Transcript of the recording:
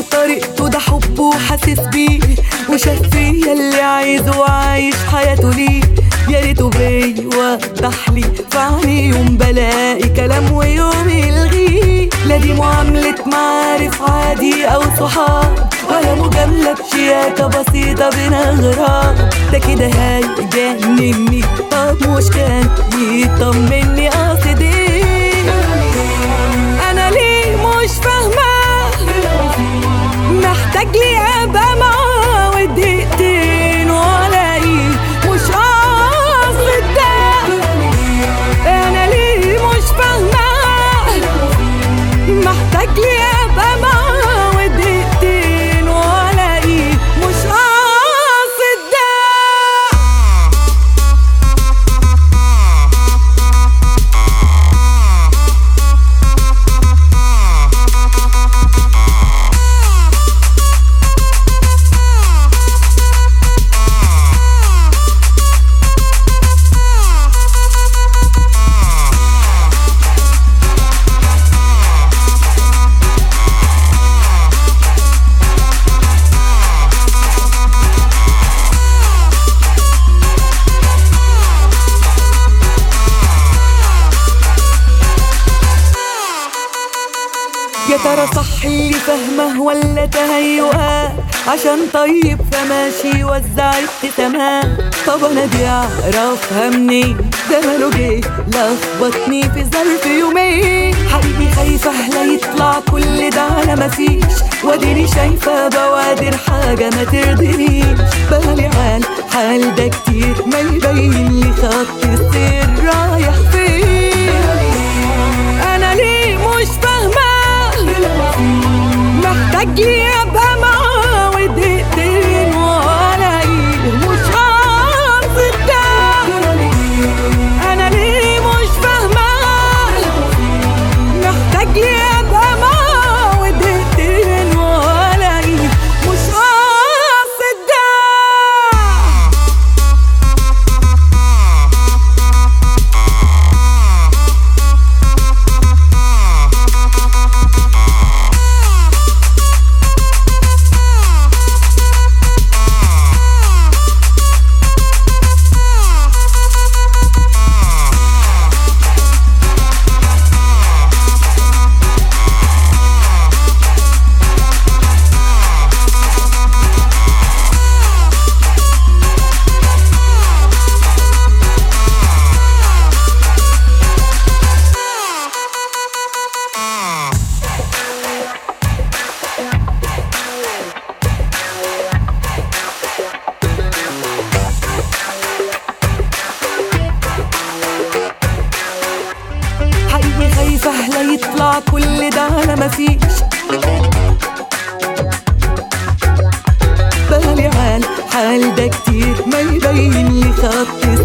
وطريقته ده حبه وحاسس بيه وشاف فيا اللي عايزه وعايش حياته ليه يا ريته بيوضح لي في عيني يوم بلاقي كلام ويوم يلغيه لا دي معاملة معارف عادي أو صحاب ولا مجاملة بشياكة بسيطة بين أغراب ده كده هيجنني طب مش كان يطمني قصد ايه أنا ليه مش فاهمة محتاج لي ابقى معاه ودقيقتين والاقيه مش قاصد ده انا ليه مش فاهمه محتاج لي ابقى معاه ودقيقتين والاقيه مش قاصد ده يا ترى صح اللي فاهمه ولا تهيؤات عشان طيب فماشي وزع ابتسامات طب انا دي اعرفها منين ده ماله جه لخبطني في ظرف يومين حقيقي خايفه لا يطلع كل ده على مفيش واديني شايفه بوادر حاجه ما ترضينيش بالي عال حال ده كتير ما يبين لي خط السير رايح فين انا ليه مش فاهمه محتاج لي ابقى معاه ودقيقتين والاقيه مش قاصد ده انا ليه مش فاهمه محتاج لي ابقى معاه ودقيقتين والاقيه مش قاصد ده حقيقي خايفة لا يطلع كل ده على مفيش بالي عال حال ده كتير ما يبين لي خط